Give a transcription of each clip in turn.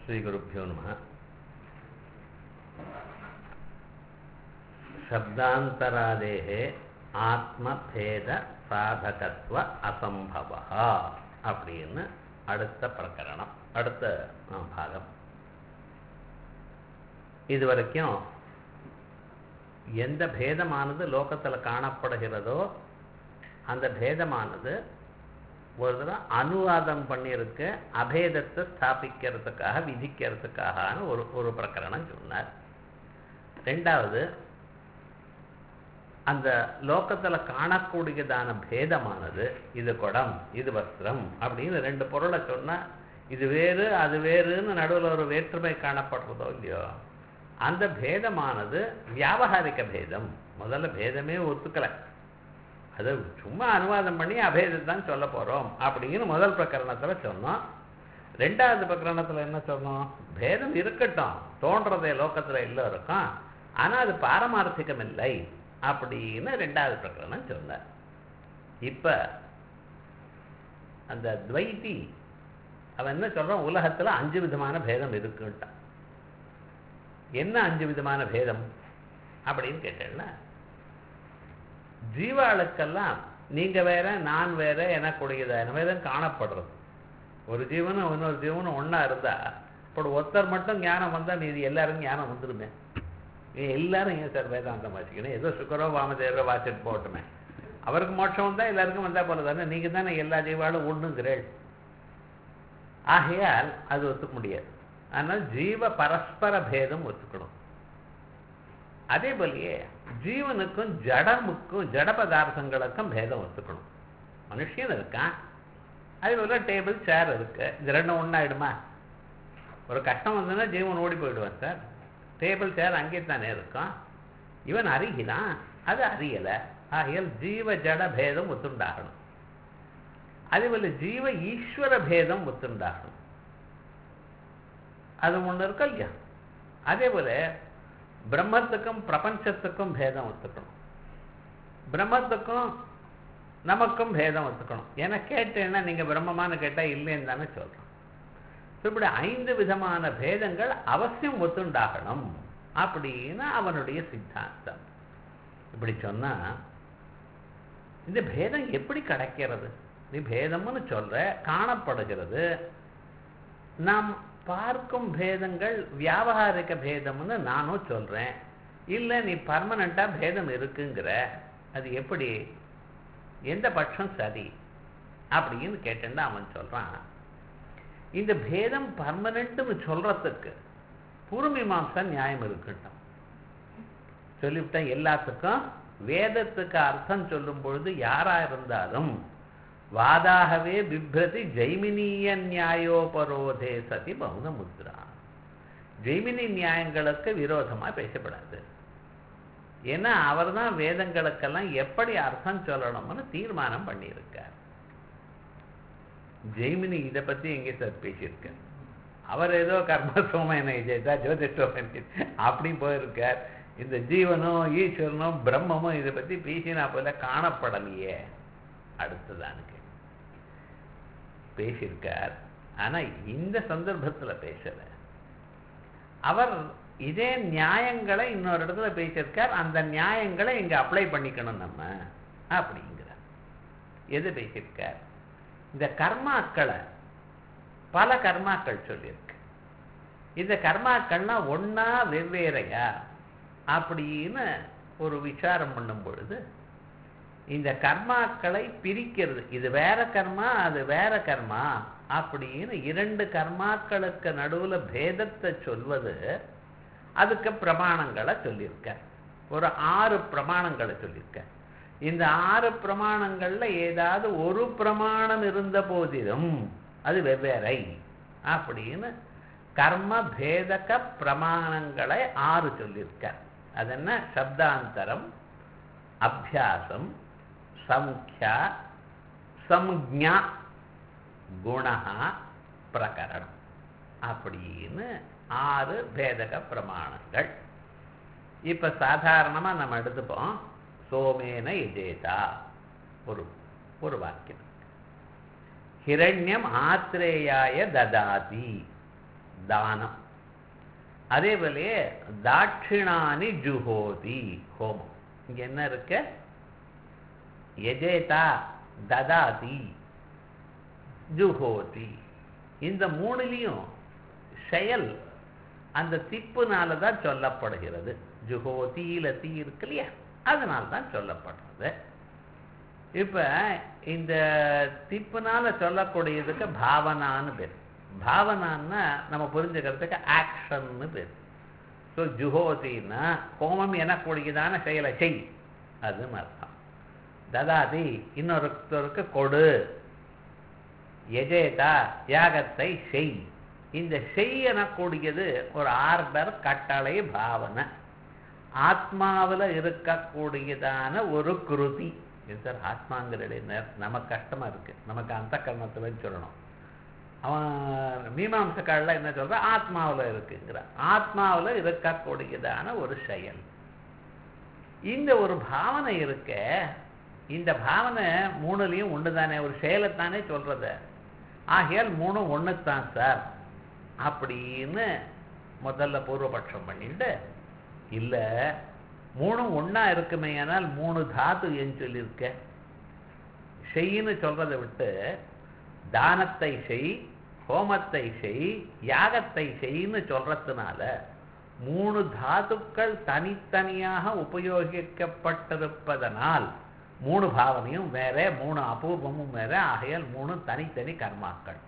श्रीगुरुभ्यो नमः शब्दान्तरादेः ஆத்மபேத சாதகத்துவ அசம்பவா அப்படின்னு அடுத்த பிரகரணம் அடுத்த ஆ, பாகம் இது வரைக்கும் எந்த பேதமானது லோகத்தில் காணப்படுகிறதோ அந்த பேதமானது ஒரு தடவை அனுவாதம் பண்ணியிருக்கு அபேதத்தை ஸ்தாபிக்கிறதுக்காக விதிக்கிறதுக்காக ஒரு ஒரு பிரகரணம் சொன்னார் ரெண்டாவது அந்த லோகத்தில் காணக்கூடியதான பேதமானது இது குடம் இது வஸ்திரம் அப்படின்னு ரெண்டு பொருளை சொன்னால் இது வேறு அது வேறுன்னு நடுவில் ஒரு வேற்றுமை காணப்படுறதோ இல்லையோ அந்த பேதமானது வியாபகாரிக பேதம் முதல்ல பேதமே ஒத்துக்கலை அது சும்மா அனுவாதம் பண்ணி அபேதத்தான் சொல்ல போகிறோம் அப்படின்னு முதல் பிரகரணத்தில் சொன்னோம் ரெண்டாவது பிரகரணத்தில் என்ன சொன்னோம் பேதம் இருக்கட்டும் தோன்றதே லோகத்தில் எல்லாம் இருக்கும் ஆனால் அது பாரமார்த்திகம் இல்லை அப்படின்னு ரெண்டாவது பிரகரணம் சொன்னார் இப்போ அந்த துவைத்தி அவன் என்ன சொல்கிறான் உலகத்தில் அஞ்சு விதமான பேதம் இருக்குன்ட்டான் என்ன அஞ்சு விதமான பேதம் அப்படின்னு கேட்டேன்னா ஜீவாளுக்கெல்லாம் நீங்கள் வேற நான் வேற எனக்குடையதான வேதம் காணப்படுறது ஒரு ஜீவனும் இன்னொரு ஜீவனும் ஒன்றா இருந்தால் இப்போ ஒருத்தர் மட்டும் ஞானம் வந்தால் மீதி எல்லாரும் ஞானம் வந்துடுமே ஏன் எல்லாரும் ஏன் சார் வேதாந்தம் வாசிக்கணும் ஏதோ சுக்கரோ வாமதேவரோ வாசிட்டு போட்டுமே அவருக்கு மோட்சம் வந்தால் எல்லாருக்கும் வந்தால் போல தானே நீங்கள் தானே எல்லா ஜீவாலும் ஒன்றுங்கிறேள் ஆகையால் அது ஒத்துக்க முடியாது ஆனால் ஜீவ பரஸ்பர பேதம் ஒத்துக்கணும் அதே போலயே ஜீவனுக்கும் ஜடமுக்கும் ஜட பதார்த்தங்களுக்கும் பேதம் ஒத்துக்கணும் மனுஷன் இருக்கான் அதே போல டேபிள் சேர் இருக்கு இது ரெண்டும் ஒன்றாயிடுமா ஒரு கஷ்டம் வந்ததுன்னா ஜீவன் ஓடி போயிடுவான் சார் டேபிள் சேர் அங்கே தானே இருக்கும் இவன் அறிகிறான் அது அறியலை ஆகையால் ஜீவ ஜட பேதம் ஒத்துண்டாகணும் அதே போல ஜீவ ஈஸ்வர பேதம் ஒத்துண்டாகணும் அது ஒன்று இருக்கா இல்லையா அதே போல பிரம்மத்துக்கும் பிரபஞ்சத்துக்கும் பேதம் ஒத்துக்கணும் பிரம்மத்துக்கும் நமக்கும் பேதம் ஒத்துக்கணும் ஏன்னா கேட்டேன்னா நீங்கள் பிரம்மமானு கேட்டால் இல்லைன்னு தானே சொல்கிறோம் ஸோ இப்படி ஐந்து விதமான பேதங்கள் அவசியம் ஒத்துண்டாகணும் அப்படின்னு அவனுடைய சித்தாந்தம் இப்படி சொன்னா இந்த பேதம் எப்படி கிடைக்கிறது நீ பேதம்னு சொல்ற காணப்படுகிறது நாம் பார்க்கும் பேதங்கள் வியாபகாரிக பேதம்னு நானும் சொல்றேன் இல்லை நீ பர்மனண்டா பேதம் இருக்குங்கிற அது எப்படி எந்த பட்சம் சரி அப்படின்னு கேட்டேன்னா அவன் சொல்றான் இந்த பேதம் பர்மனண்ட்னு சொல்றதுக்கு பூர்வமீமாம்சா நியாயம் இருக்கட்டும் சொல்லிவிட்டேன் எல்லாத்துக்கும் வேதத்துக்கு அர்த்தம் சொல்லும் பொழுது யாரா இருந்தாலும் வாதாகவே பிப்ரதி ஜெய்மினிய நியாயோபரோதே சதி பௌன முத்ரா ஜெய்மினி நியாயங்களுக்கு விரோதமா பேசப்படாது ஏன்னா அவர் தான் வேதங்களுக்கெல்லாம் எப்படி அர்த்தம் சொல்லணும்னு தீர்மானம் பண்ணியிருக்கார் ஜெய்மினி இதை பத்தி எங்கே சார் பேசியிருக்கார் அவர் ஏதோ கர்ம சோமனை ஜெயித்தா ஜோதிஷோமனை அப்படி போயிருக்கார் இந்த ஜீவனும் ஈஸ்வரனும் பிரம்மமும் இதை பத்தி பேசினா போல காணப்படலையே அடுத்ததானு பேசியிருக்கார் ஆனா இந்த சந்தர்ப்பத்துல பேசல அவர் இதே நியாயங்களை இன்னொரு இடத்துல பேசியிருக்கார் அந்த நியாயங்களை இங்க அப்ளை பண்ணிக்கணும் நம்ம அப்படிங்கிறார் எது பேசியிருக்கார் இந்த கர்மாக்களை பல கர்மாக்கள் சொல்லியிருக்கு இந்த கர்மாக்கள்லாம் ஒன்னா வெவ்வேறையா அப்படின்னு ஒரு விசாரம் பண்ணும் பொழுது இந்த கர்மாக்களை பிரிக்கிறது இது வேற கர்மா அது வேற கர்மா அப்படின்னு இரண்டு கர்மாக்களுக்கு நடுவுல பேதத்தை சொல்வது அதுக்கு பிரமாணங்களை சொல்லியிருக்க ஒரு ஆறு பிரமாணங்களை சொல்லியிருக்க இந்த ஆறு பிரமாணங்கள்ல ஏதாவது ஒரு பிரமாணம் இருந்த போதிலும் அது வெவ்வேறை அப்படின்னு கர்ம பேதக பிரமாணங்களை ஆறு சொல்லியிருக்க அது என்ன சப்தாந்தரம் அபியாசம் சம்யா சம்ஞா குணா பிரகரணம் அப்படின்னு ஆறு பேதக பிரமாணங்கள் இப்ப சாதாரணமா நம்ம எடுத்துப்போம் சோமேன எஜேதா ஒரு ஒரு வாக்கியம் ஹிரண்யம் ஆத்ரேயாய ததாதி தானம் அதே போலயே தாட்சிணானி ஜுஹோதி ஹோமம் இங்க என்ன இருக்கு எஜேதா ததாதி ஜுஹோதி இந்த மூணுலையும் செயல் அந்த திப்புனால தான் சொல்லப்படுகிறது ஜுஹோதியில தீ இருக்கு இல்லையா அதனால தான் சொல்லப்படுறது இப்ப இந்த திப்புனால சொல்லக்கூடியதுக்கு பாவனான்னு பேர் பாவனான்னா நம்ம புரிஞ்சுக்கிறதுக்கு ஆக்ஷன்னு பேர் ஸோ ஜுஹோதின்னா கோமம் எனக்கூடியதான செயலை செய் அதுன்னு அர்த்தம் ததாதி இன்னொருத்தருக்கு கொடு எஜேதா யாகத்தை செய் இந்த செய் எனக்கூடியது ஒரு ஆர்டர் கட்டளை பாவனை ஆத்மாவில் இருக்கக்கூடியதான ஒரு குருதி இது சார் ஆத்மாங்கிறது நமக்கு கஷ்டமா இருக்கு நமக்கு அந்த கர்ணத்தை வச்சு சொல்லணும் அவன் மீமாம்சக்காரில் என்ன சொல்ற ஆத்மாவில் இருக்குங்கிற ஆத்மாவில் இருக்கக்கூடியதான ஒரு செயல் இந்த ஒரு பாவனை இருக்க இந்த பாவனை மூணுலையும் ஒன்று தானே ஒரு செயலைத்தானே சொல்றது ஆகையால் மூணும் ஒன்று தான் சார் அப்படின்னு முதல்ல பூர்வபட்சம் பண்ணிட்டு இல்லை மூணும் ஒன்றா இருக்குமே ஆனால் மூணு தாத்து ஏன் சொல்லியிருக்க செய்யின்னு சொல்றதை விட்டு தானத்தை செய் ஹோமத்தை செய் யாகத்தை செய்ன்னு சொல்றதுனால மூணு தாதுக்கள் தனித்தனியாக உபயோகிக்கப்பட்டிருப்பதனால் மூணு பாவனையும் வேற மூணு அபூர்வமும் வேற ஆகையால் மூணு தனித்தனி கர்மாக்கள்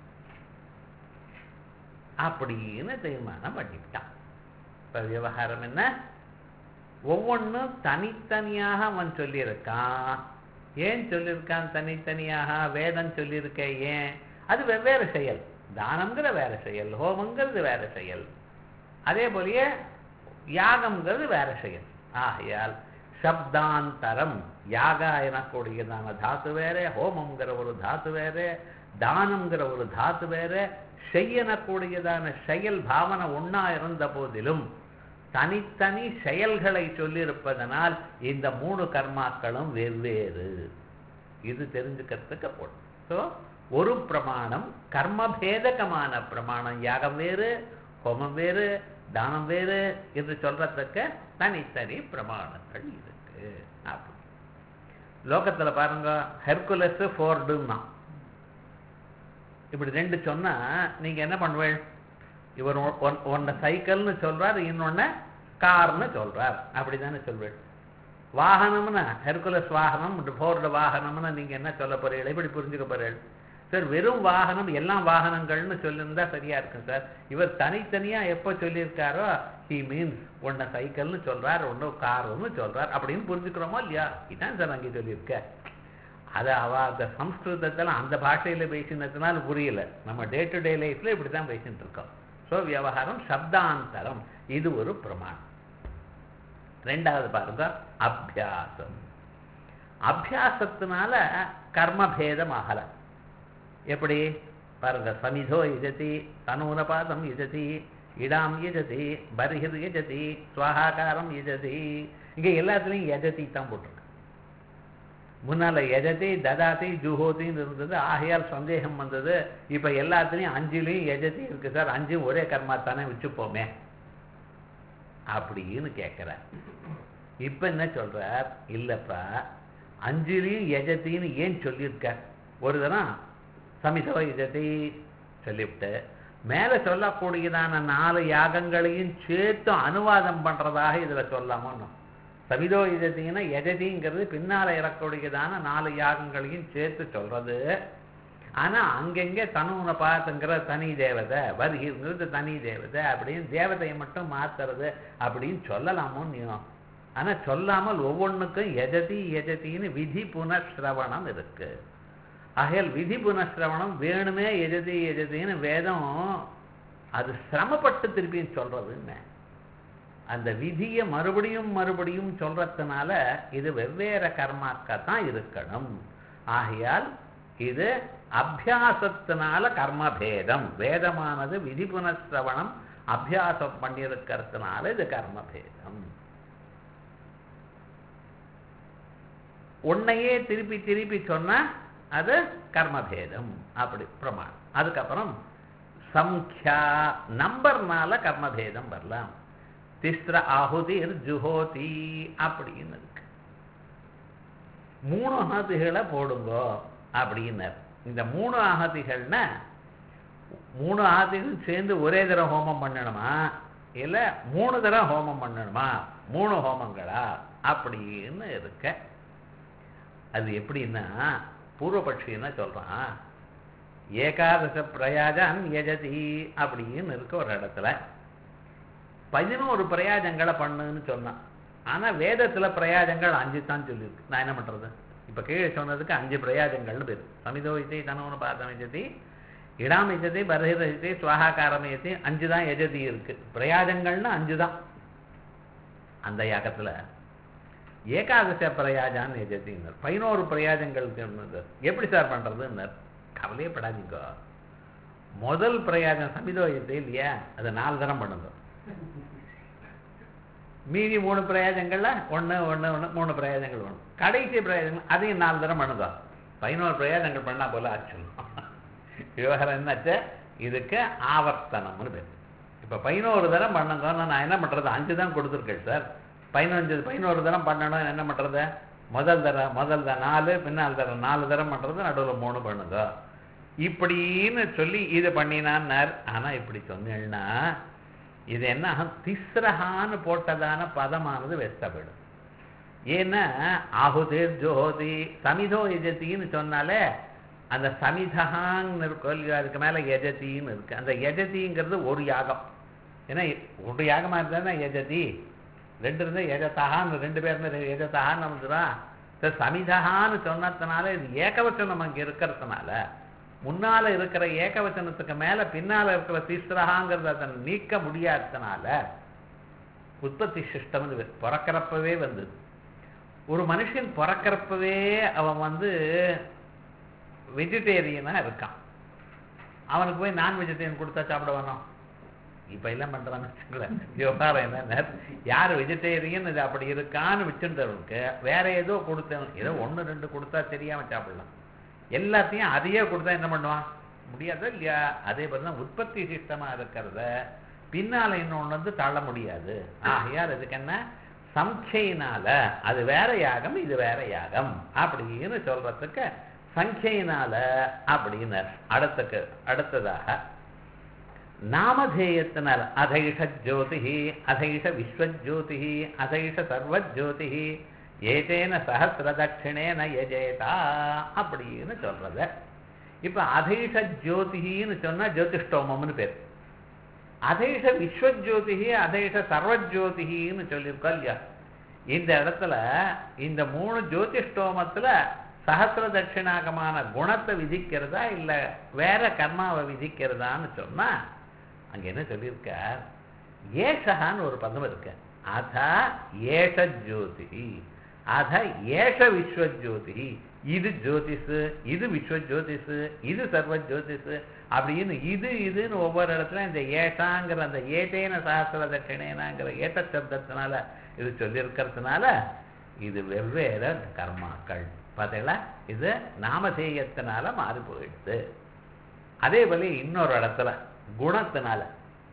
அப்படின்னு தீர்மானம் பண்ணிவிட்டான் இப்ப விவகாரம் என்ன ஒவ்வொன்றும் தனித்தனியாக அவன் சொல்லியிருக்கான் ஏன் சொல்லியிருக்கான் தனித்தனியாக வேதம் சொல்லியிருக்க ஏன் அது வெவ்வேறு செயல் தானம்ங்கிற வேற செயல் ஹோமங்கிறது வேற செயல் அதே போலயே யாகம்ங்கிறது வேற செயல் ஆகையால் சப்தாந்தரம் யாகா எனக்கூடியதான தாத்து வேற ஹோமம்ங்கிற ஒரு தாத்து வேற தானம்ங்கிற ஒரு தாத்து வேற செய்யனக்கூடியதான செயல் பாவனை ஒன்னா இருந்த போதிலும் தனித்தனி செயல்களை சொல்லியிருப்பதனால் இந்த மூணு கர்மாக்களும் வெவ்வேறு இது தெரிஞ்சுக்கிறதுக்கு போடும் ஸோ ஒரு பிரமாணம் கர்மபேதகமான பிரமாணம் யாகம் வேறு ஹோமம் வேறு தானம் வேறு என்று சொல்றதுக்கு தனித்தனி பிரமாணங்கள் இருக்கு அப்படி லோகத்துல பாருங்க ஹெர்குலஸ் ஃபோர்டுன்னா இப்படி ரெண்டு சொன்னா நீங்க என்ன பண்ணுவேன் இவர் ஒன்ன சைக்கிள்னு சொல்றார் இன்னொன்னு கார்னு சொல்றார் அப்படிதானே சொல்வேன் வாகனம்னா ஹெர்குலஸ் வாகனம் ஃபோர்டு வாகனம்னு நீங்க என்ன சொல்ல போறீங்க எப்படி புரிஞ்சுக்க போறீங்க சார் வெறும் வாகனம் எல்லாம் வாகனங்கள்னு சொல்லியிருந்தா சரியா இருக்கும் சார் இவர் தனித்தனியா எப்போ சொல்லியிருக்காரோ ஹி மீன்ஸ் ஒன்ன சைக்கிள்னு சொல்றார் ஒன்று கார்னு சொல்றார் அப்படின்னு புரிஞ்சுக்கிறோமோ இல்லையா இதான் சார் அங்கே சொல்லியிருக்க அது அவ அந்த சம்ஸ்கிருதத்தில் அந்த பாஷையில பேசினதுனால புரியல நம்ம டே டு டே லைஃப்ல இப்படி தான் பேசிட்டு இருக்கோம் ஸோ விவகாரம் சப்தாந்தரம் இது ஒரு பிரமாணம் ரெண்டாவது பாருங்க அபியாசம் அபியாசத்தினால கர்மபேதம் ஆகல எப்படி பாருங்க சமிதோ யஜதி தனூனபாதம் யஜதி இடாம் யஜதி பர்ஹிர் யஜதி சுவாகாரம் யஜதி இங்க எல்லாத்துலயும் யஜதி தான் போட்டிருக்கு முன்னால எஜதி ததாதி ஜுஹோதின்னு இருந்தது ஆகையால் சந்தேகம் வந்தது இப்ப எல்லாத்துலயும் அஞ்சுலையும் எஜதி இருக்கு சார் அஞ்சும் ஒரே கர்மா தானே வச்சுப்போமே அப்படின்னு கேட்கிறார் இப்ப என்ன சொல்றார் இல்லப்பா அஞ்சுலையும் எஜத்தின்னு ஏன் சொல்லியிருக்கார் ஒரு தரம் சமிதோ எஜதி சொல்லிவிட்டு மேல சொல்லக்கூடியதான நாலு யாகங்களையும் சேர்த்து அனுவாதம் பண்றதாக இதுல சொல்லாமோ சமிதோ எஜதினா எஜதிங்கிறது பின்னால இறக்கூடியதான நாலு யாகங்களையும் சேர்த்து சொல்றது ஆனா அங்கங்க தனுன பாத்துங்கிற தனி தேவதை வருகிறது தனி தேவதை அப்படின்னு தேவதையை மட்டும் மாத்துறது அப்படின்னு சொல்லலாமோ நீ ஆனா சொல்லாமல் ஒவ்வொன்றுக்கும் எஜதி எஜதின்னு விதி புனஸ்ரவணம் இருக்கு ஆகையால் விதி புனஸ்ரவணம் வேணுமே எஜதி எஜதின்னு வேதம் அது சிரமப்பட்டு திருப்பியும் சொல்றதுன்னு அந்த விதியை மறுபடியும் மறுபடியும் சொல்றதுனால இது வெவ்வேறு கர்மாக்கா தான் இருக்கணும் ஆகையால் இது அபியாசத்தினால கர்மபேதம் வேதமானது விதி புனஸ்ரவணம் அபியாசம் பண்ணியிருக்கிறதுனால இது கர்மபேதம் உன்னையே திருப்பி திருப்பி சொன்னா அது கர்மபேதம் அப்படி பிரமாணம் அதுக்கப்புறம் சம்ख्या நம்பர்னால கர்மபேதம் வரலாம் திஸ்ர ஆகுதிர் ஜுஹோதி அப்படின்னு இருக்கு மூணு ஆகுதிகளை போடுங்கோ அப்படின்னார் இந்த மூணு ஆகுதிகள்னா மூணு ஆகுதிகள் சேர்ந்து ஒரே தடவை ஹோமம் பண்ணணுமா இல்ல மூணு தடவை ஹோமம் பண்ணணுமா மூணு ஹோமங்களா அப்படின்னு இருக்க அது எப்படின்னா பூர்வபட்சி என்ன சொல்றான் ஏகாதச பிரயாஜம் எஜதி அப்படின்னு இருக்கு ஒரு இடத்துல பதினோரு பிரயாஜங்களை பண்ணுன்னு சொன்னான் ஆனா வேதத்துல பிரயாஜங்கள் அஞ்சு தான் சொல்லியிருக்கு நான் என்ன பண்றது இப்ப கீழே சொன்னதுக்கு அஞ்சு பிரயாஜங்கள்னு பேரு சமிதோ இசை தனோனு பார்த்தமிச்சதி இடாம் இஜதி பரஹிரஜதி சுவாகாரமயத்தி அஞ்சு தான் எஜதி இருக்கு பிரயாஜங்கள்னு அஞ்சு தான் அந்த யாகத்துல ஏகாதச பிரயாஜான்னு எஜதினர் பதினோரு பிரயாஜங்களுக்கு இருந்தது. எப்படி சார் பண்றதுன்னார் கவலையே படாதீங்க முதல் பிரயாஜம் சமிதோயத்தை இல்லையா அதை நாலு தரம் பண்ணுங்க மீதி மூணு பிரயாஜங்கள்ல ஒண்ணு ஒண்ணு ஒண்ணு மூணு பிரயாஜங்கள் ஒண்ணு கடைசி பிரயாஜங்கள் அதையும் நாலு தரம் பண்ணுங்க பதினோரு பிரயாஜங்கள் பண்ணா போல ஆச்சு விவகாரம் என்னாச்சு இதுக்கு ஆவர்த்தனம்னு பேர் இப்ப பதினோரு தரம் பண்ணுங்கன்னா நான் என்ன பண்றது அஞ்சு தான் கொடுத்துருக்கேன் சார் பதினஞ்சு பதினோரு தரம் பண்ணணும் என்ன பண்றது முதல் தரம் முதல் தரம் நாலு பின்னால் தரம் நாலு தரம் பண்றது நடுவில் மூணு பண்ணுங்க இப்படின்னு சொல்லி இது பண்ணினான்னார் ஆனா இப்படி சொன்னேன்னா இது என்ன ஆகும்? திஸ்ரஹான்னு போட்டதான பதமானது வெஸ்டப்படும் ஏன்னா ஆகுதேர் ஜோதி சமிதோ எஜத்தின்னு சொன்னாலே அந்த சமிதகான்னு இருக்கும் இல்லையா அதுக்கு மேல எஜத்தின்னு இருக்கு அந்த எஜதிங்கிறது ஒரு யாகம் ஏன்னா ஒரு யாகமா இருந்தா எஜதி ரெண்டு இருந்தா எஜத்தகான்னு ரெண்டு பேர் இருந்தா எஜத்தகான்னு வந்துடும் சரி சமிதகான்னு சொன்னதுனால இது ஏகவச்சனம் அங்க இருக்கிறதுனால முன்னால இருக்கிற ஏகவச்சனத்துக்கு மேல பின்னால இருக்கிற தீஸ்ரகாங்கிறத அதை நீக்க முடியாததுனால உற்பத்தி சிஸ்டம் பிறக்கிறப்பவே வந்தது ஒரு மனுஷன் பிறக்கிறப்பவே அவன் வந்து வெஜிடேரியனா இருக்கான் அவனுக்கு போய் நான் வெஜிடேரியன் கொடுத்தா சாப்பிடுவானோ இப்ப எல்லாம் பண்றான்னு வச்சுக்கோங்களேன் விவகாரம் என்ன யார் வெஜிடேரியன் இது அப்படி இருக்கான்னு வச்சுட்டவனுக்கு வேற ஏதோ கொடுத்தவன் ஏதோ ஒண்ணு ரெண்டு கொடுத்தா தெரியாம சாப்பிடலாம் எல்லாத்தையும் அதையே கொடுத்தா என்ன பண்ணுவான் முடியாதா இல்லையா அதே மாதிரி தான் உற்பத்தி சிஸ்டமா இருக்கிறத பின்னால இன்னொன்னு வந்து தள்ள முடியாது ஆகையால் இதுக்கு என்ன சம்சையினால அது வேற யாகம் இது வேற யாகம் அப்படின்னு சொல்றதுக்கு சங்கையினால அப்படின்னு அடுத்துக்கு அடுத்ததாக நாமதேயத்தினால் அதைஷ ஜோதி அதைஷ விஸ்வஜோதி அதைஷ சர்வஜோதி ஏதேன சஹசிர தட்சிணேன யஜேதா அப்படின்னு சொல்றது இப்ப அதைஷ ஜோதின்னு சொன்னா ஜோதிஷ்டோமம்னு பேர் அதைஷ விஸ்வஜோதி அதைஷ சர்வஜோதின்னு சொல்லியிருக்கோம் இல்லையா இந்த இடத்துல இந்த மூணு ஜோதிஷ்டோமத்துல சஹசிர தட்சிணாகமான குணத்தை விதிக்கிறதா இல்ல வேற கர்மாவை விதிக்கிறதான்னு சொன்னா அங்க என்ன சொல்லியிருக்கார் ஏஷகான்னு ஒரு பதம் இருக்கு அத ஏஷ ஜோதி அத ஏஷ விஸ்வஜோதி இது ஜோதிஷு இது விஸ்வஜோதிஷு இது சர்வ ஜோதிஷு அப்படின்னு இது இதுன்னு ஒவ்வொரு இடத்துல இந்த ஏஷாங்கிற அந்த ஏதேன சாஸ்திர தட்சிணேனாங்கிற ஏட்ட சப்தத்தினால இது சொல்லியிருக்கிறதுனால இது வெவ்வேறு கர்மாக்கள் பார்த்தீங்களா இது நாமதேயத்தினால மாறி போயிடுது அதே போல இன்னொரு இடத்துல குணத்தினால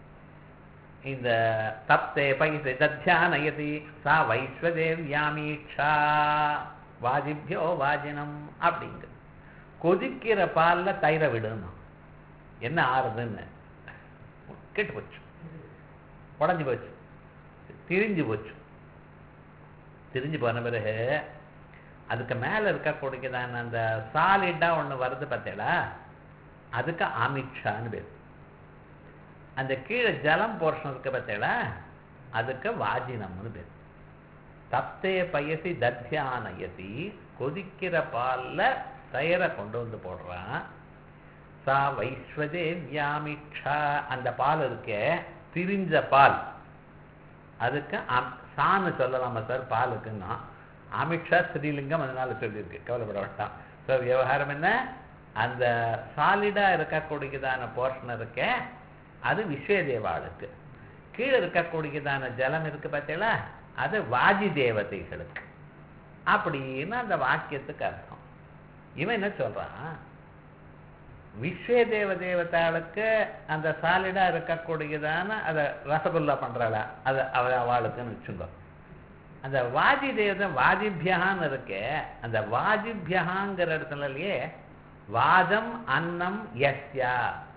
இந்த தப்தே பைசை தத்தியானயதி சா வைஸ்வதேவ்யாமீட்சா வாஜிபியோ வாஜினம் அப்படிங்க கொதிக்கிற பால்ல தயிரை விடணும் என்ன ஆறுதுன்னு கெட்டு போச்சு உடஞ்சி போச்சு திரிஞ்சு போச்சு திரிஞ்சு போன பிறகு அதுக்கு மேல இருக்கக்கூடியதான அந்த சாலிட்டா ஒண்ணு வருது பார்த்தீங்களா அதுக்கு ஆமிக்ஷான்னு பேர் அந்த கீழே ஜலம் போர்ஷன் இருக்கு பார்த்தீங்களா அதுக்கு வாஜினம்னு பேர் தப்தே பயசி தத்தியானயதி கொதிக்கிற பால்ல தயிரை கொண்டு வந்து போடுறான் சா வைஸ்வதே வியாமிக்ஷா அந்த பால் இருக்கே திரிஞ்ச பால் அதுக்கு அம்- சான்னு சொல்லலாமா சார் பாலுக்குன்னா அமித்ஷா ஸ்ரீலிங்கம் அதனால சொல்லியிருக்கு கவலைப்பட வேண்டாம் ஸோ விவகாரம் என்ன அந்த சாலிடா இருக்கக்கூடியதான போர்ஷன் இருக்கே அது விஸ்வதேவாளுக்கு கீழே இருக்கக்கூடியதான ஜலம் இருக்கு பார்த்தீங்களா அது வாஜி தேவதைகளுக்கு அப்படின்னு அந்த வாக்கியத்துக்கு அர்த்தம் இவன் என்ன சொல்றான் விஸ்வே தேவ தேவதாளுக்கு அந்த சாலிடா இருக்கக்கூடியதான அதை ரசகுல்லா பண்றாளா அது அவ அவளுக்குன்னு வச்சுங்க அந்த வாஜி தேவதை வாஜிபியகான்னு இருக்கு அந்த வாஜிபியகாங்கிற இடத்துலயே வாஜம் அன்னம் யஸ்யா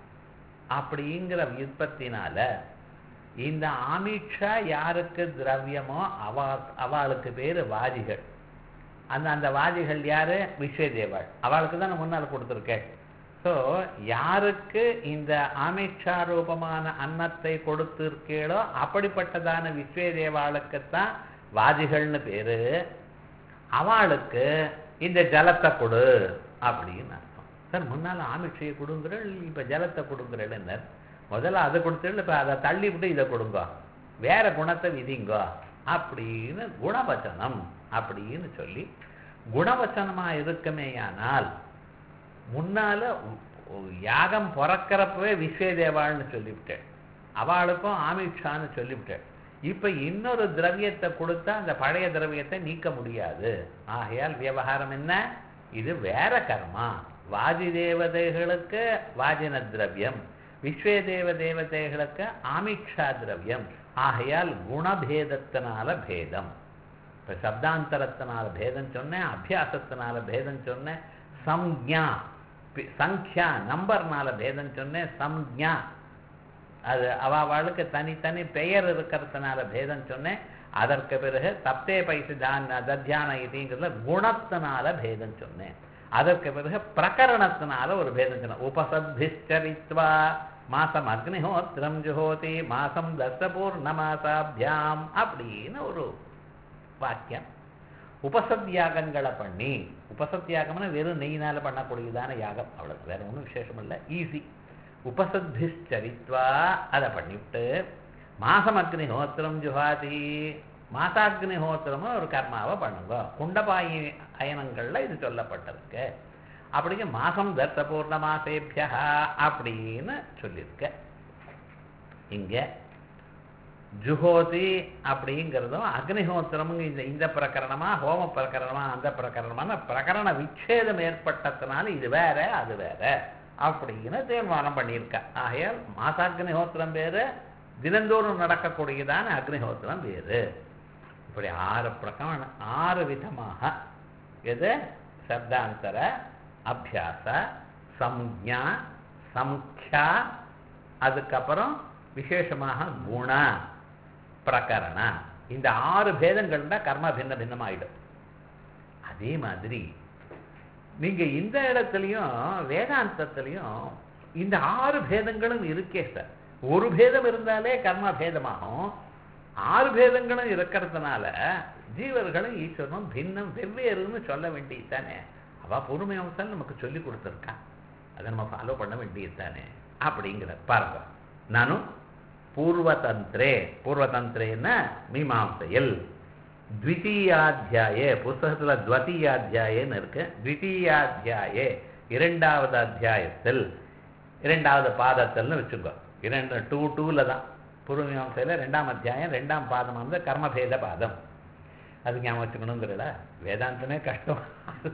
அப்படிங்கிற வியுற்பத்தினால இந்த ஆமிஷா யாருக்கு திரவியமோ அவ அவளுக்கு பேரு வாஜிகள் அந்த அந்த வாஜிகள் யாரு விஸ்வதேவாள் அவளுக்கு தான் நான் முன்னால் கொடுத்துருக்கேன் ஸோ யாருக்கு இந்த ஆமிஷா ரூபமான அன்னத்தை கொடுத்திருக்கீளோ அப்படிப்பட்டதான விஸ்வதேவாளுக்குத்தான் வாஜிகள்னு பேரு அவளுக்கு இந்த ஜலத்தை கொடு அப்படின்னு அர்த்தம் சார் முன்னால் ஆமிஷையை கொடுங்குறள் இப்போ ஜலத்தை கொடுங்குறள்னு முதல்ல அதை கொடுத்துட்டு இப்போ அதை தள்ளி விட்டு இதை கொடுங்க வேற குணத்தை விதிங்க அப்படின்னு குணவச்சனம் அப்படின்னு சொல்லி குணவச்சனமா இருக்குமேயானால் முன்னால யாகம் பிறக்கிறப்பவே விஸ்வதேவாள்னு சொல்லிவிட்டேன் அவளுக்கும் ஆமிஷான்னு சொல்லிவிட்டேன் இப்ப இன்னொரு திரவியத்தை கொடுத்தா அந்த பழைய திரவியத்தை நீக்க முடியாது ஆகையால் விவகாரம் என்ன இது வேற கர்மா வாஜி தேவதைகளுக்கு வாஜின திரவியம் விஸ்வே தேவ தேவதைகளுக்கு ஆமிக்ஷா திரவியம் ஆகையால் குணபேதத்தினால பேதம் இப்ப சப்தாந்தரத்தினால பேதம் சொன்னேன் அபியாசத்தினால பேதம் சொன்னேன் சம்ஞா சங்கியா நம்பர்னால பேதம் சொன்னேன் சம்ஞா அது அவளுக்கு தனித்தனி பெயர் இருக்கிறதுனால பேதம் சொன்னேன் அதற்கு பிறகு தப்தே பைசு தான தத்தியான இதுங்கிறதுல குணத்தினால பேதம் சொன்னேன் அதற்கு பிறகு பிரகரணத்தினால ஒரு பேதம் சொன்னேன் உபசத்திச்சரித்வா மாசம் அக்னிஹோத்திரம் ஜுஹோதி மாசம் தசபூர்ண மாசாபியாம் அப்படின்னு ஒரு வாக்கியம் உபசத் யாகங்களை பண்ணி உபசத் யாகம்னா வெறும் நெய்யினால பண்ணக்கூடியதான யாகம் அவ்வளவு வேற ஒன்றும் விசேஷம் இல்லை ஈஸி உபசத்திச்சரித்வா அதை பண்ணிவிட்டு மாசம் அக்னிஹோத்திரம் ஜுஹாதி மாசாக்னிஹோத்திரமும் ஒரு கர்மாவை பண்ணுங்க குண்டபாயி அயனங்கள்ல இது சொல்லப்பட்டிருக்கு அப்படிங்க மாசம் தர்த்த பூர்ண மாசேபியா அப்படின்னு சொல்லியிருக்க இங்க ஜுஹோதி அப்படிங்கிறதும் அக்னிஹோத்திரம் இந்த இந்த பிரகரணமா ஹோம பிரகரணமா அந்த பிரகரணமான பிரகரண விச்சேதம் ஏற்பட்டதுனால இது வேற அது வேற அப்படின்னு தீர்மானம் பண்ணியிருக்க ஆகையால் மாசாக்னிஹோத்திரம் வேறு தினந்தோறும் நடக்கக்கூடியதான அக்னிஹோத்திரம் வேறு இப்படி ஆறு பிரகரணம் ஆறு விதமாக எது சப்தாந்தர அபியாச சம்ஞா சம்ख्या அதுக்கப்புறம் விசேஷமாக குண பிரகரண இந்த ஆறு பேதங்கள் தான் கர்ம பின்ன பின்னமாயிடும் அதே மாதிரி நீங்க இந்த இடத்துலையும் வேதாந்தத்திலையும் இந்த ஆறு பேதங்களும் இருக்கே சார் ஒரு பேதம் இருந்தாலே கர்ம பேதமாகும் ஆறு பேதங்களும் இருக்கிறதுனால ஜீவர்களும் ஈஸ்வரனும் பின்னம் வெவ்வேறுன்னு சொல்ல வேண்டியது தானே அவ பொறுமை அம்சம் நமக்கு சொல்லி கொடுத்துருக்கா அதை நம்ம ஃபாலோ பண்ண வேண்டியது தானே அப்படிங்கிற பாருங்க நானும் பூர்வதந்திரே பூர்வதந்திரேன்னா மீமாம்சையில் த்விதீயாத்தியாயே புஸ்தகத்துல துவதீயாத்தியாயன்னு இருக்கு த்விதீயாத்தியாயே இரண்டாவது அத்தியாயத்தில் இரண்டாவது பாதத்தில்னு வச்சுக்கோ இரண்டு டூ டூல தான் பூர்வமீமாசையில் ரெண்டாம் அத்தியாயம் ரெண்டாம் பாதம் வந்து கர்மபேத பாதம் அது ஞாபகம் வச்சுக்கணுங்கிறல வேதாந்தமே கஷ்டம்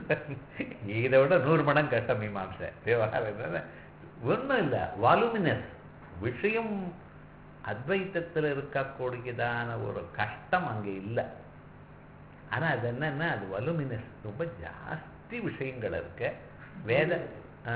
இதை விட நூறு மடங்கு கஷ்டம் மீமாம்சை விவகாரம் ஒன்றும் இல்லை வாலுமினஸ் விஷயம் அத்வைத்தத்தில் இருக்கக்கூடியதான ஒரு கஷ்டம் அங்கே இல்லை ஆனால் அது என்னன்னா அது வலுமினஸ் ரொம்ப ஜாஸ்தி விஷயங்கள் இருக்கு வேத ஆ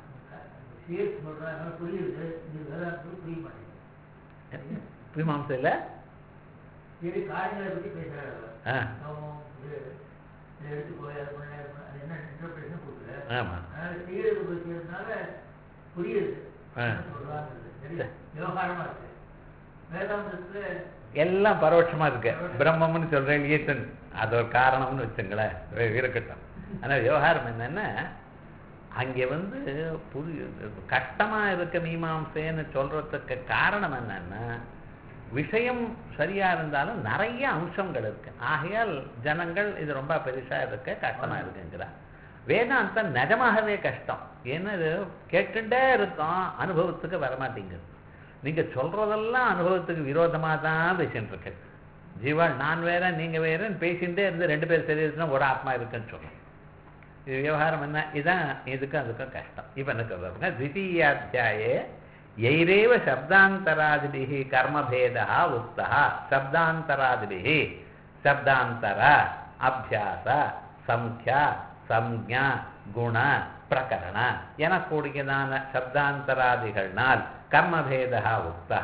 மீமாம்சையில் காரியங்களை பற்றி பேசுறாரு ஆ அவன் இது இதை எடுத்து போய் அது பண்ண இது பண்ண, அது என்ன இன்டர்பிரேஷன் கொடுக்கல ஆமாம் அதனால செய்யறது பற்றியதுனால புரியுது ஆ. என்ன சொல்றாங்கிறது சரி விவகாரமா இருக்கு வேதாந்தத்துல எல்லாம் பரோட்சமா இருக்கு பிரம்மம்னு சொல்றேன் ஈத்தன் அது ஒரு காரணம்னு வச்சுங்களேன் வே- இருக்கட்டும் ஆனா விவகாரம் என்னன்னா அங்க வந்து புரிய கஷ்டமா இருக்க மீமாம்சைன்னு சொல்றதுக்கு காரணம் என்னன்னா விஷயம் சரியா இருந்தாலும் நிறைய அம்சங்கள் இருக்கு ஆகையால் ஜனங்கள் இது ரொம்ப பெருசா இருக்கு கஷ்டமா இருக்குங்கிறா வேதாந்தம் நிஜமாகவே கஷ்டம் ஏன்னா இது கேட்டுட்டே இருக்கோம் அனுபவத்துக்கு வரமாட்டேங்குது நீங்க சொல்றதெல்லாம் அனுபவத்துக்கு விரோதமா தான் பேசிட்டு இருக்கு ஜீவா நான் வேற நீங்க வேறன்னு பேசிட்டே இருந்து ரெண்டு பேர் சரீரத்துல ஒரு ஆத்மா இருக்குன்னு சொல்றோம் இது விவகாரம் என்ன இதான் இதுக்கும் அதுக்கும் கஷ்டம் இப்போ என்ன சொல்றாங்க த்விதீயாத்தியாயே எய்ரேவ சப்தாந்தராதிபிஹி கர்மபேதா உக்தா சப்தாந்தராதிபிஹி சப்தாந்தர அபியாச சம்யா சம்ஞா குண பிரகரண எனக்கூடியதான சப்தாந்தராதிகள்னால் கர்மபேதா உக்தா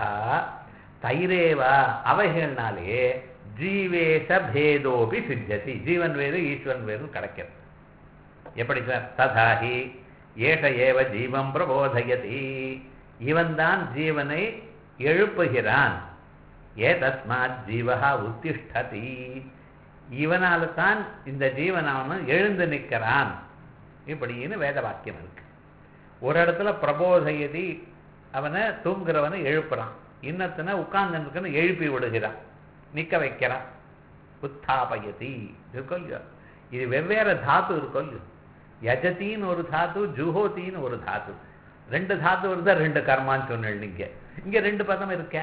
தைரேவ அவைகள்னாலே ஜீவேஷ பேதோபி சித்தியதி ஜீவன் வேறு ஈஸ்வரன் வேறு கிடைக்கிறது எப்படி சார் ததாஹி ஏஷ ஏவ ஜீவம் பிரபோதயதி இவன்தான் ஜீவனை எழுப்புகிறான் ஏ தஸ்மாத் ஜீவஹா உத்திஷ்டதி இவனால தான் இந்த ஜீவன் அவன் எழுந்து நிற்கிறான் இப்படின்னு வேத வாக்கியம் இருக்கு ஒரு இடத்துல பிரபோதயதி அவனை தூங்குறவனை எழுப்புறான் இன்னத்தின உட்கார்ந்து எழுப்பி விடுகிறான் நிக்க வைக்கிறான் உத்தாபயதி இருக்கோ இல்லையோ இது வெவ்வேறு தாத்து இருக்கோ இல்லையோ யஜத்தின்னு ஒரு தாத்து ஜுஹோத்தின்னு ஒரு தாத்து ரெண்டு தாத்து இருந்தா ரெண்டு கர்மான்னு சொன்னேன் நீங்க இங்க ரெண்டு பதம் இருக்க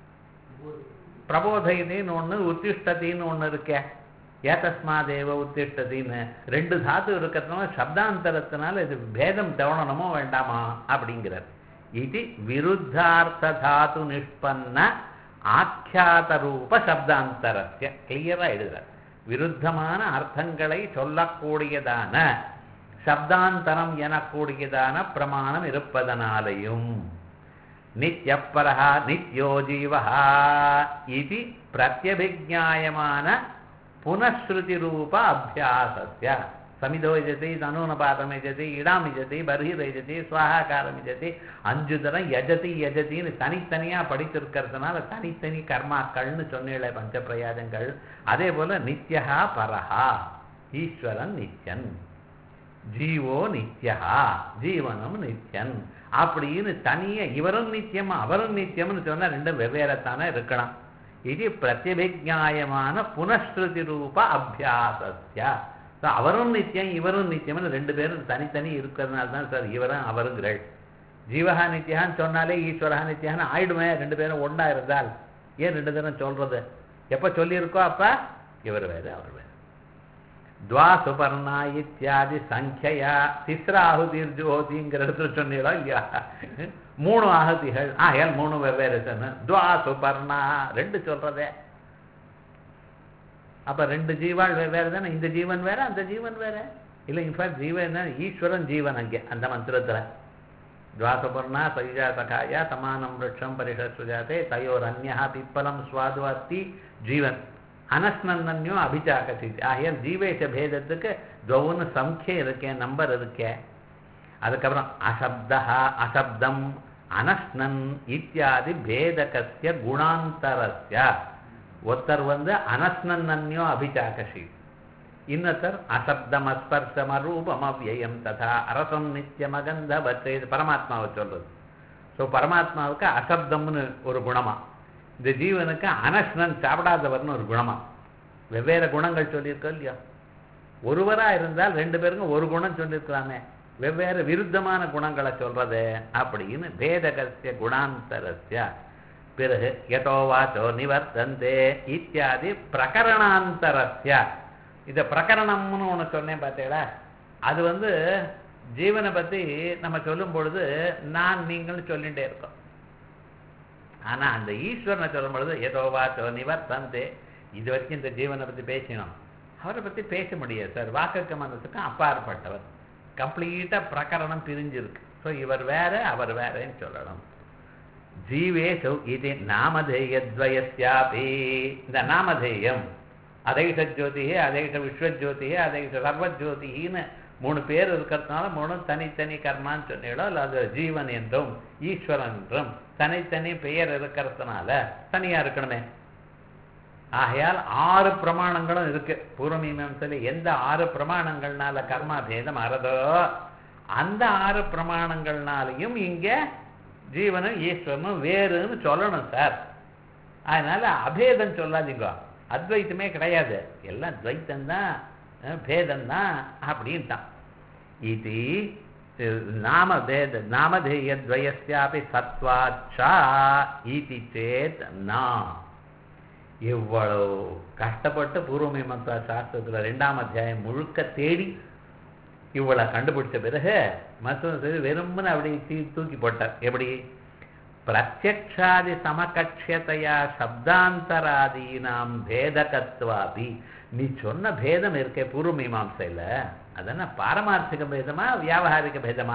பிரபோதயின்னு ஒண்ணு உத்திஷ்டத்தின்னு ஒண்ணு இருக்க ஏதஸ்மாதேவ உத்திஷ்டத்தின்னு ரெண்டு தாத்து இருக்கிறதுனால சப்தாந்தரத்தினால இது பேதம் தவணனமோ வேண்டாமா அப்படிங்கிறார் இது விருத்தார்த்த தாத்து நிஷ்பன்ன ஆக்கியாத ரூப சப்தாந்தரஸ்ய கிளியரா எழுதுறார் விருத்தமான அர்த்தங்களை சொல்லக்கூடியதான சப்தாந்தரம் எனக்கூடியதான பிரமாணம் இருப்பதனாலையும் நித்யப்பரஹா நித்யோ ஜீவஹா இது பிரத்யபிஜாயமான புனஸ்ருதி ரூப அபியாசஸ்ய சமிதோ யஜதி தனூனபாதம் யஜதி இடாம் யஜதி பர்ஹிர் யஜதி சுவாகாரம் யஜதி அஞ்சு தரம் யஜதி யஜதின்னு தனித்தனியா படித்திருக்கிறதுனால தனித்தனி கர்மாக்கள்னு சொன்னீங்களே பஞ்சப்பிரயாதங்கள் அதே போல நித்யஹா பரஹா ஈஸ்வரன் நித்யன் ஜீவோ நித்யா ஜீவனும் நித்யன் அப்படின்னு தனியா இவரும் நித்தியம் அவரும் நித்தியம்னு சொன்னா ரெண்டும் வெவ்வேறத்தானே இருக்கலாம் இது பிரத்யபிஜாயமான புனஸ்ருதி ரூப அபியாசஸ்ய So, அவரும் நித்தியம் இவரும் நித்தியம்னு ரெண்டு பேரும் தனித்தனி இருக்கிறதுனால தான் சார் இவரும் அவருங்கிறள் ஜீவஹா நித்யான்னு சொன்னாலே ஈஸ்வரஹா நித்யான்னு ஆயிடுமே ரெண்டு பேரும் ஒண்ணா இருந்தால் ஏன் ரெண்டு பேரும் சொல்றது எப்ப சொல்லியிருக்கோ அப்ப இவர் வேறு அவர் வேறு துவா சுபர்ணா இத்தியாதி சங்கியா திஸ்ராகுதிர் ஜோதிங்கிற இடத்துல சொன்னீங்களா இல்லையா மூணு ஆகுதிகள் ஆகையால் மூணு வெவ்வேறு சொன்ன துவா சுபர்ணா ரெண்டு சொல்றதே அப்ப ரெண்டு ஜீவாள் வெவ்வேறு தானே இந்த ஜீவன் வேற அந்த ஜீவன் வேற இல்ல இன்ஃபேக்ட் ஜீவன் என்ன ஈஸ்வரன் ஜீவன் அங்கே அந்த மந்திரத்துல துவாசபர்ணா சயுஜா சகாயா சமானம் விரட்சம் பரிஷத் சுஜாதே தயோர் அந்யா பிப்பலம் சுவாது அஸ்தி ஜீவன் அனஸ்னன்யோ அபிச்சாகசித்து ஆகையால் ஜீவேஷ பேதத்துக்கு துவன்னு சம்கே இருக்கேன் நம்பர் இருக்கே அதுக்கப்புறம் அசப்தா அசப்தம் அனஸ்னன் இத்தியாதி பேதகஸ்ய குணாந்தரஸ்ய ஒருத்தர் வந்து அனஸ்னன்யோ அபிச்சாகசி இன்னொருத்தர் அசப்தம் அஸ்பர்சம் அரூபம் அவ்யயம் ததா அரசம் நித்தியம் அகந்த வச்சே இது பரமாத்மாவை சொல்றது ஸோ பரமாத்மாவுக்கு அசப்தம்னு ஒரு குணமா இந்த ஜீவனுக்கு அனஸ்னன் சாப்பிடாதவர்னு ஒரு குணமா வெவ்வேறு குணங்கள் சொல்லியிருக்கோம் இல்லையா ஒருவரா இருந்தால் ரெண்டு பேருக்கும் ஒரு குணம் சொல்லியிருக்கலாமே வெவ்வேறு விருத்தமான குணங்களை சொல்றது அப்படின்னு பேதகசிய குணாந்தரஸ்ய பிறகு யதோ வாச்சோ நிவர்த்தந்தே இத்தியாதி பிரகரணாந்தரஸ்ய இதை பிரகரணம்னு ஒன்று சொன்னேன் பார்த்தீங்களா அது வந்து ஜீவனை பற்றி நம்ம சொல்லும் பொழுது நான் நீங்கள்னு சொல்லிகிட்டே இருக்கோம் ஆனா அந்த ஈஸ்வரனை சொல்லும் பொழுது ஏதோ வாச்சோ நிவர்த்தந்தே இது வரைக்கும் இந்த ஜீவனை பத்தி பேசணும் அவரை பத்தி பேச முடியாது சார் வாக்குக்கு மனசுக்கும் அப்பாற்பட்டவர் கம்ப்ளீட்டா பிரகரணம் பிரிஞ்சிருக்கு ஸோ இவர் வேற அவர் வேறன்னு சொல்லணும் ஜீவேஷு இது நாமதேயத்வயஸ்யாபி இந்த நாமதேயம் அதைஷ ஜோதி அதைஷ விஸ்வஜோதி அதைஷ சர்வஜோதின்னு மூணு பேர் இருக்கிறதுனால மூணு தனித்தனி கர்மான்னு சொன்னீங்களோ இல்லை அது ஜீவன் என்றும் ஈஸ்வரன் என்றும் தனித்தனி பெயர் இருக்கிறதுனால தனியா இருக்கணுமே ஆகையால் ஆறு பிரமாணங்களும் இருக்கு பூர்வமீமாசையில எந்த ஆறு பிரமாணங்கள்னால கர்மா பேதம் ஆறதோ அந்த ஆறு பிரமாணங்கள்னாலையும் இங்க ஜீவனும் ஈஸ்வரனும் வேறுன்னு சொல்லணும் சார் அதனால அபேதம் சொல்லாதீங்க அத்வைத்தமே கிடையாது எல்லாம் துவைத்தம் தான் பேதம் தான் அப்படின்ட்டான் இது நாமபேத நாமதேயத்வயஸ்யாபி சத்வாச்சா இது சேத் நா இவ்வளவு கஷ்டப்பட்டு பூர்வமீமாசா சாஸ்திரத்துல ரெண்டாம் அத்தியாயம் முழுக்க தேடி இவ்வளோ கண்டுபிடிச்ச பிறகு மசூது வெறும்னு அப்படி தீ தூக்கி போட்டார் எப்படி பிரத்யக்ஷாதி சமகட்சியத்தையா சப்தாந்தராதீனாம் பேதகத்வாபி நீ சொன்ன பேதம் இருக்கே பூர்வ மீமாம்சையில் அதென்ன பாரமார்த்திக பேதமா வியாபகாரிக பேதமா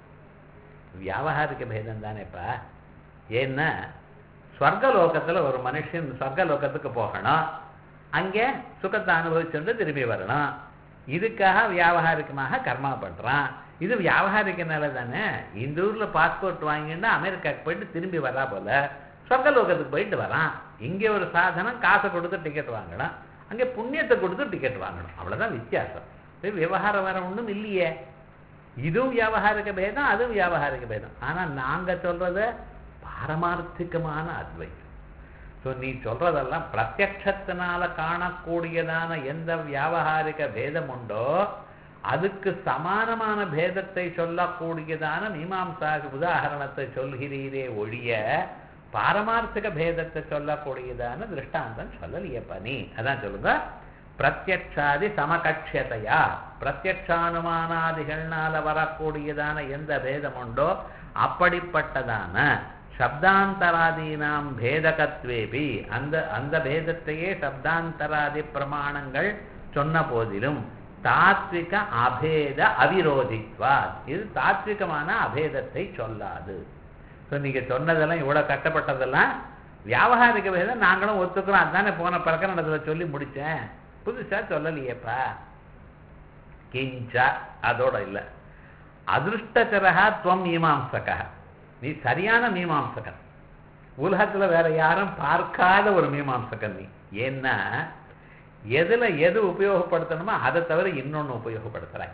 வியாபகாரிக பேதம் தானேப்பா ஏன்னா ஸ்வர்கலோகத்தில் ஒரு மனுஷன் ஸ்வர்கலோகத்துக்கு போகணும் அங்கே சுகத்தை அனுபவிச்சுட்டு திரும்பி வரணும் இதுக்காக வியாபகாரிகமாக கர்மா பண்ணுறான் இது வியாபகாரிக நிலை தானே இந்த ஊரில் பாஸ்போர்ட் வாங்கிட்டு அமெரிக்காவுக்கு போயிட்டு திரும்பி வரா போல சொர்க்கலோகத்துக்கு போயிட்டு வரான் இங்கே ஒரு சாதனம் காசை கொடுத்து டிக்கெட் வாங்கணும் அங்கே புண்ணியத்தை கொடுத்து டிக்கெட் வாங்கணும் அவ்வளோதான் வித்தியாசம் இது விவகாரம் வேற ஒன்றும் இல்லையே இதுவும் வியாபகாரிக பேதம் அதுவும் வியாபகாரிக பேதம் ஆனால் நாங்கள் சொல்றது பாரமார்த்திகமான அத்வைத்தம் ஸோ நீ சொல்றதெல்லாம் பிரத்யக்ஷத்தினால காணக்கூடியதான எந்த வியாபகாரிக பேதம் உண்டோ அதுக்கு சமானமான பேதத்தை சொல்லக்கூடியதான மீமாம்சா உதாகரணத்தை சொல்கிறீரே ஒழிய பாரமார்த்திக பேதத்தை சொல்லக்கூடியதான திருஷ்டாந்தம் சொல்லலையப்பா நீ அதான் சொல்லுங்க பிரத்யக்ஷாதி சமகட்சியத்தையா பிரத்யக்ஷானுமானாதிகள்னால வரக்கூடியதான எந்த பேதம் உண்டோ அப்படிப்பட்டதான சப்தாந்தராதீனாம் பேதகத்வேபி அந்த அந்த பேதத்தையே சப்தாந்தராதி பிரமாணங்கள் சொன்ன போதிலும் தாத்விக அபேத அவிரோதித்வா இது தாத்விகமான அபேதத்தை சொல்லாது ஸோ நீங்க சொன்னதெல்லாம் இவ்வளவு கட்டப்பட்டதெல்லாம் வியாபகாரிக பேதம் நாங்களும் ஒத்துக்கிறோம் அதுதானே போன பிரகரணத்தில் சொல்லி முடிச்சேன் புதுசா சொல்லலையேப்பா கிஞ்ச அதோட இல்லை அதிருஷ்டச்சரகா துவம் மீமாம்சக நீ சரியான மீமாம்சகன் உலகத்துல வேற யாரும் பார்க்காத ஒரு மீமாம்சகன் நீ ஏன்னா எதுல எது உபயோகப்படுத்தணுமோ அதை தவிர இன்னொன்னு உபயோகப்படுத்துறாய்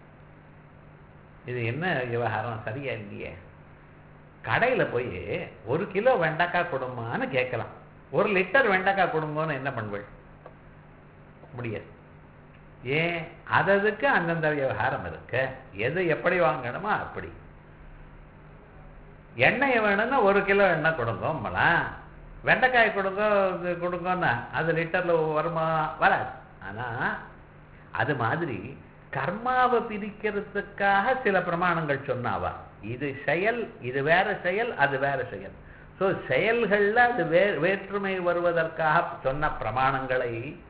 இது என்ன விவகாரம் சரியா இல்லையே கடையில போய் ஒரு கிலோ வெண்டைக்காய் கொடுமான்னு கேட்கலாம் ஒரு லிட்டர் வெண்டைக்காய் கொடுங்கன்னு என்ன பண்ணுவேன் முடியாது ஏன் அததுக்கு அந்தந்த விவகாரம் இருக்கு எது எப்படி வாங்கணுமோ அப்படி எண்ணெய் வேணும்னா ஒரு கிலோ எண்ணெய் கொடுங்கோம்பலாம் வெண்டைக்காய் கொடுங்க இது கொடுங்கன்னா அது லிட்டர்ல வருமா வராது ஆனா அது மாதிரி கர்மாவை பிரிக்கிறதுக்காக சில பிரமாணங்கள் சொன்னாவா இது செயல் இது வேற செயல் அது வேற செயல் ஸோ செயல்கள்ல அது வே வேற்றுமை வருவதற்காக சொன்ன பிரமாணங்களை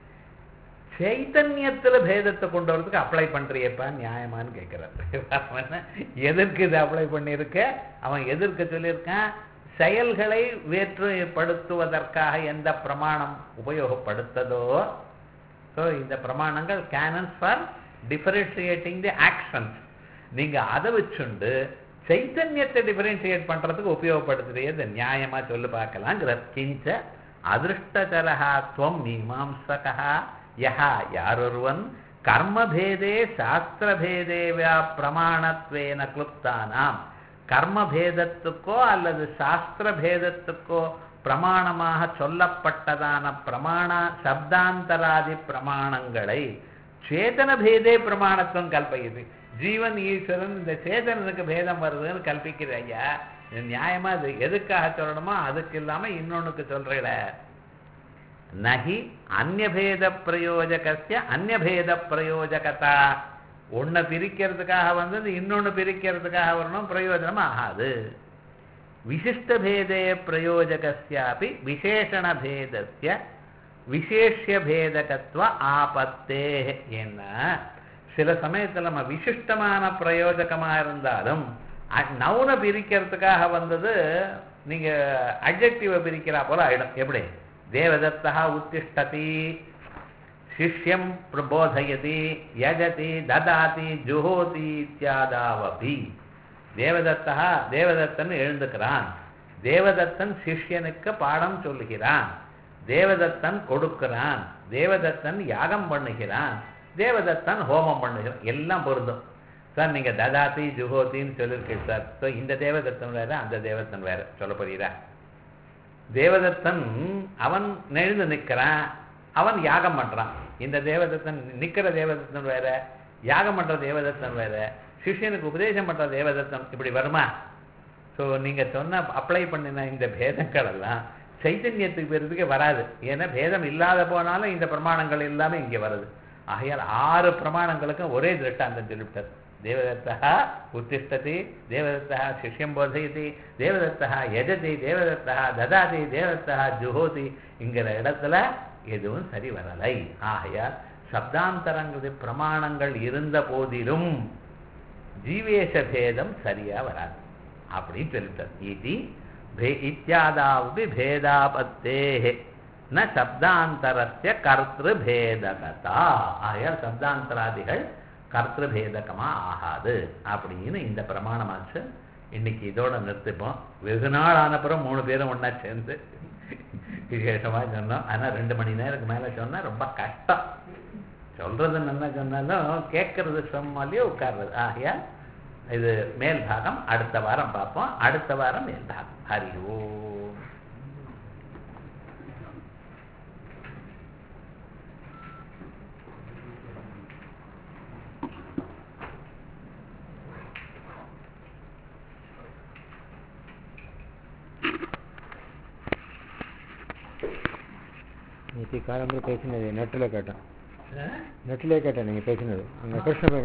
சைத்தன்யத்துல பேதத்தை கொண்டு வரதுக்கு அப்ளை பண்றியப்பா நியாயமான்னு கேட்கிறார் எதற்கு இது அப்ளை பண்ணியிருக்க அவன் எதிர்க்க சொல்லியிருக்கான் செயல்களை வேற்றுமைப்படுத்துவதற்காக எந்த பிரமாணம் உபயோகப்படுத்ததோ ஸோ இந்த பிரமாணங்கள் canons for differentiating the actions நீங்க அதை வச்சுண்டு சைத்தன்யத்தை டிஃபரன்ஷியேட் பண்றதுக்கு உபயோகப்படுத்துறது நியாயமா சொல்லி பார்க்கலாங்கிற கிஞ்ச அதிருஷ்டகரா துவம் மீமாம்சகா யஹா யாரொருவன் கர்மபேதே சாஸ்திரபேதே வியா பிரமாணத்வேன கிளுப்தானாம் கர்மபேதத்துக்கோ அல்லது சாஸ்திர பேதத்துக்கோ பிரமாணமாக சொல்லப்பட்டதான பிரமாண சப்தாந்தராதி பிரமாணங்களை சேதன பேதே பிரமாணத்துவம் கல்பயுது ஜீவன் ஈஸ்வரன் இந்த சேதனனுக்கு பேதம் வருதுன்னு கல்பிக்கிற ஐயா இது நியாயமா இது எதுக்காக சொல்லணுமோ அதுக்கு இல்லாம இன்னொன்னுக்கு சொல்றீல நகி அந்நபேத பிரயோஜகசிய அந்நபேத பிரயோஜகதா ஒன்றை பிரிக்கிறதுக்காக வந்தது இன்னொன்று பிரிக்கிறதுக்காக வரணும் பிரயோஜனம் ஆகாது விசிஷ்டபேதே பிரயோஜகஸ்யாபி விசேஷணபேதஸ்ய விசேஷியபேதகத்துவ ஆபத்தே என்ன சில சமயத்தில் நம்ம விசிஷ்டமான பிரயோஜகமாக இருந்தாலும் நவுனை பிரிக்கிறதுக்காக வந்தது நீங்க அட்ஜெக்டிவை பிரிக்கிறா போல ஆயிடும் எப்படி தேவதத்தா உத்திஷ்டதி சிஷ்யம் பிரபோதயதி யஜதி ததாதி ஜுஹோதி இத்தியாதாவபி தேவதத்தா தேவதத்தன் எழுந்துக்கிறான் தேவதத்தன் சிஷ்யனுக்கு பாடம் சொல்லுகிறான் தேவதத்தன் கொடுக்கிறான் தேவதத்தன் யாகம் பண்ணுகிறான் தேவதத்தன் ஹோமம் பண்ணுகிறான் எல்லாம் பொருந்தும் சார் நீங்க ததாதி ஜுஹோத்தின்னு சொல்லியிருக்கீங்க சார் ஸோ இந்த தேவதத்தன் வேற அந்த தேவதத்தன் வேற சொல்ல போறீரா தேவதத்தன் அவன் நெழுந்து நிற்கிறான் அவன் யாகம் பண்றான் இந்த தேவதத்தன் நிக்கிற தேவதத்தன் வேற யாகம் பண்ற தேவதத்தன் வேற சிஷ்யனுக்கு உபதேசம் பண்ற தேவதத்தன் இப்படி வருமா ஸோ நீங்க சொன்ன அப்ளை பண்ணின இந்த பேதங்கள் எல்லாம் சைத்தன்யத்துக்கு பெறதுக்கு வராது ஏன்னா பேதம் இல்லாத போனாலும் இந்த பிரமாணங்கள் எல்லாமே இங்கே வருது ஆகையால் ஆறு பிரமாணங்களுக்கும் ஒரே திருஷ்டாந்தம் சொல்லிவிட்டார் தேவதத்தா உத்திஷ்டதி தேவதத்தா சிஷ்யம் போதயதி தேவதத்தா யஜதி தேவதத்தா ததாதி தேவதத்தா ஜுஹோதி என்கிற இடத்துல எதுவும் சரி வரலை ஆகையால் சப்தாந்தரங்கிறது பிரமாணங்கள் இருந்த போதிலும் ஜீவேஷ பேதம் சரியா வராது அப்படின்னு சொல்லிட்டார் இது இத்தியாதாவுபி பேதாபத்தே ந சப்தாந்தரஸ்ய கர்த்திருபேதகதா ஆகையால் சப்தாந்தராதிகள் கர்த்திருபேதகமா ஆகாது அப்படின்னு இந்த பிரமாணமாச்சு இன்னைக்கு இதோட நிறுத்திப்போம் வெகு நாள் ஆனப்புறம் மூணு பேரும் ஒண்ணா சேர்ந்து விசேஷமா சொன்னோம் ஆனா ரெண்டு மணி நேரத்துக்கு மேல சொன்னா ரொம்ப கஷ்டம் சொல்றது நல்லா சொன்னாலும் கேட்கறது சும்மாலேயே உட்கார்றது ஆகையால் இது மேல் பாகம் அடுத்த வாரம் பார்ப்போம் அடுத்த வாரம் மேல் பாகம் ஹரி ஓம் நேற்று காலம்பரம் பேசினது நெட்டில் கேட்டேன் ஆ? நெட்டிலே கேட்டேன் நீங்கள் பேசினது உங்கள் கிருஷ்ண